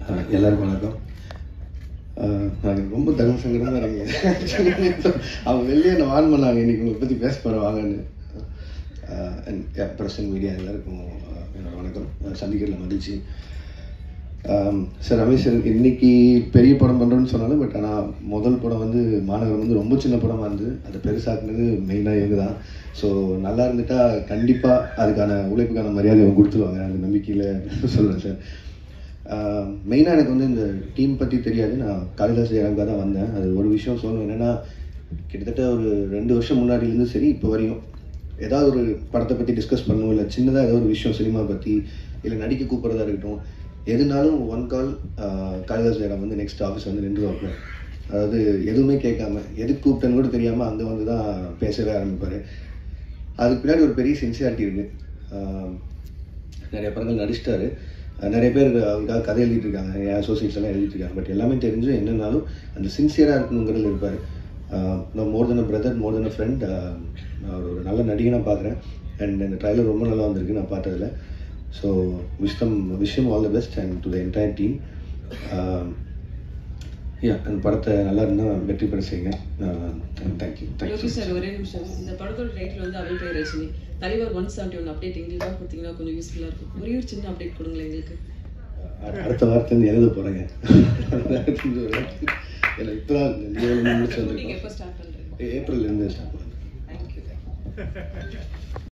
அஹ் எல்லாருக்கும் வணக்கம் அஹ் நான் ரொம்ப தர்ம சங்கடமாக இருக்கீங்க அவங்க வெளியே என்ன வான் பண்ணாங்க இன்னைக்கு உங்களை பற்றி பேச போகிற வாங்கன்னு பிரசன் மீடியா எல்லாருக்கும் அஹ் என்னோட வணக்கம் அஹ் சந்திக்கிறதுல மகிழ்ச்சி சார் ரமேஷ் சார் இன்னைக்கு பெரிய படம் பண்ணுறோன்னு சொன்னாலும் பட் ஆனால் முதல் படம் வந்து மாநகரம் வந்து ரொம்ப சின்ன படமாக இருந்தது அதை பெருசாக்குனது மெயினாக இவங்க தான் ஸோ நல்லா இருந்துட்டா கண்டிப்பாக அதுக்கான உழைப்புக்கான மரியாதை அவங்க கொடுத்துருவாங்க அந்த நம்பிக்கையில் சொல்கிறேன் சார் மெயினாக எனக்கு வந்து இந்த டீம் பற்றி தெரியாது நான் காளிதாஸ் ஜெயராம்காக தான் வந்தேன் அது ஒரு விஷயம் சொல்லணும் என்னென்னா கிட்டத்தட்ட ஒரு ரெண்டு வருஷம் முன்னாடிலேருந்து சரி இப்போ வரையும் ஏதாவது ஒரு படத்தை பற்றி டிஸ்கஸ் பண்ணணும் இல்லை சின்னதாக ஏதோ ஒரு விஷயம் சினிமா பற்றி இல்லை நடிக்க கூப்பிட்றதா இருக்கட்டும் எதுனாலும் ஒன் கால் காளிதாஸ் ஜெயராம் வந்து நெக்ஸ்ட் ஆஃபீஸ் வந்து நின்று வைப்பேன் அதாவது எதுவுமே கேட்காம எதுக்கு கூப்பிட்டேன்னு கூட தெரியாமல் அங்கே வந்து தான் பேசவே ஆரம்பிப்பார் அதுக்கு பின்னாடி ஒரு பெரிய சின்சியாரிட்டி இருக்குது நிறைய படங்கள் நடிச்சிட்டாரு அஹ் நிறைய பேர் அவருக்காக கதை எழுதிட்டு இருக்காங்க என் அசோசியேட்ஸ் எல்லாம் எழுதிட்டு இருக்காங்க பட் எல்லாமே தெரிஞ்சு என்னன்னாலும் அந்த சின்சியராக இருக்கணுங்கிறது இருப்பார் நான் மோர் தென் அ brother more then a friend நான் ஒரு நல்ல நடிகனாக பார்க்குறேன் அண்ட் இந்த ட்ரைலர் ரொம்ப நல்லா வந்திருக்கு நான் பார்த்ததில் ஸோ விஷம் விஷயம் all the best and to the entire team yeah அந்த படத்தை நல்லா இருந்தால் வெற்றி பெற செய்யுங்க தேங்க்யூ யோகி தேங்க்யூ சார் ஒரே நிமிஷம் இந்த படத்தோட டைட்டில் வந்து அவள் பெயர் ரஜினி தலைவர் ஒன் செவன்டி ஒன் அப்டேட் எங்களுக்காக கொடுத்தீங்கன்னா கொஞ்சம் யூஸ்ஃபுல்லாக இருக்கும் ஒரே ஒரு சின்ன அப்டேட் கொடுங்களேன் எங்களுக்கு அடுத்த வாரத்துல இருந்து எழுத போகிறேங்க எனக்கு இப்போ தான் முடிச்சு நீங்கள் வந்திருக்கோம் எப்போ ஸ்டார்ட் பண்ணுறீங்க ஏப்ரல்லேருந்து ஸ்டார்ட் பண்ணுறேன் தேங்க்யூ